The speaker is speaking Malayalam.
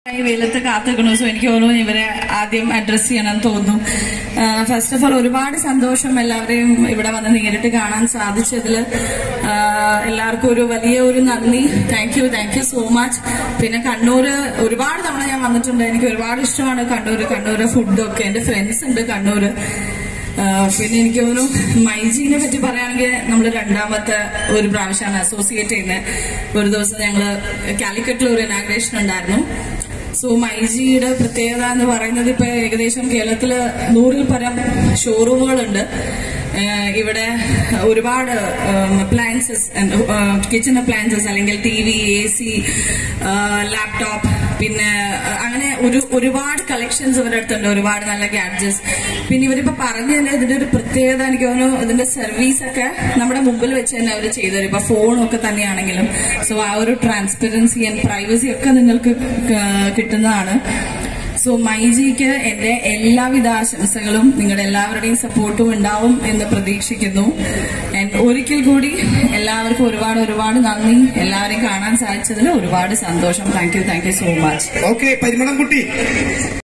ഈ വെയിലത്ത് കാത്തുക്കണു സോ എനിക്ക് തോന്നുന്നു ഇവരെ ആദ്യം അഡ്രസ് ചെയ്യണമെന്ന് തോന്നുന്നു ഫസ്റ്റ് ഓഫ് ഓൾ ഒരുപാട് സന്തോഷം എല്ലാവരെയും ഇവിടെ വന്ന് നേരിട്ട് കാണാൻ സാധിച്ചതിൽ എല്ലാവർക്കും ഒരു വലിയ ഒരു നന്ദി thank you thank you so much പിന്നെ കണ്ണൂര് ഒരുപാട് തവണ ഞാൻ വന്നിട്ടുണ്ട് എനിക്ക് ഒരുപാട് ഇഷ്ടമാണ് കണ്ണൂര് കണ്ണൂര് ഫുഡൊക്കെ എന്റെ ഫ്രണ്ട്സ് ഉണ്ട് കണ്ണൂര് ആ, പിന്നെ എനിക്ക് തോന്നുന്നു മൈജീനെ പറ്റി പറയുകയാണെങ്കിൽ നമ്മൾ രണ്ടാമത്തെ ഒരു പ്രാവശ്യമാണ് അസോസിയേറ്റ് ചെയ്യുന്നത് ഒരു ദിവസം ഞങ്ങള് കാലിക്കറ്റിൽ ഒരു ഇനാഗ്രേഷൻ ഉണ്ടായിരുന്നു സോ മൈജിയുടെ പ്രത്യേകത എന്ന് പറയുന്നത് ഇപ്പൊ ഏകദേശം കേരളത്തില് നൂറിൽ പരം ഷോറൂമുകളുണ്ട് ഏഹ് ഇവിടെ ഒരുപാട് അപ്ലയൻസസ് കിച്ചൺ അപ്ലയൻസസ് അല്ലെങ്കിൽ T V A C laptop പിന്നെ അഹ് അങ്ങനെ ഒരു ഒരുപാട് കളക്ഷൻസ് ഇവരുടെ അടുത്തുണ്ട് ഒരുപാട് നല്ല ഗാഡ്ജറ്റ്സ് പിന്നെ ഇവരിപ്പോ പറഞ്ഞു തന്നെ ഇതിന്റെ ഒരു പ്രത്യേകത എനിക്ക് തോന്നുന്നു ഇതിന്റെ സർവീസ് ഒക്കെ നമ്മുടെ മുമ്പിൽ വെച്ച് തന്നെ അവർ ചെയ്തു തരും ഇപ്പൊ ഫോണൊക്കെ തന്നെയാണെങ്കിലും സോ ആ ഒരു ട്രാൻസ്പെറൻസി ആൻഡ് പ്രൈവസി ഒക്കെ നിങ്ങൾക്ക് ക- കിട്ടുന്നതാണ് സോ മൈജിക്ക് എന്റെ എല്ലാവിധ ആശംസകളും നിങ്ങളുടെ എല്ലാവരുടെയും സപ്പോർട്ടും ഉണ്ടാവും എന്ന് പ്രതീക്ഷിക്കുന്നു And ഒരിക്കൽ കൂടി എല്ലാവർക്കും ഒരുപാട് ഒരുപാട് നന്ദി എല്ലാവരെയും കാണാൻ സാധിച്ചതിൽ ഒരുപാട് സന്തോഷം thank you thank you so much okay Parimalam കുട്ടി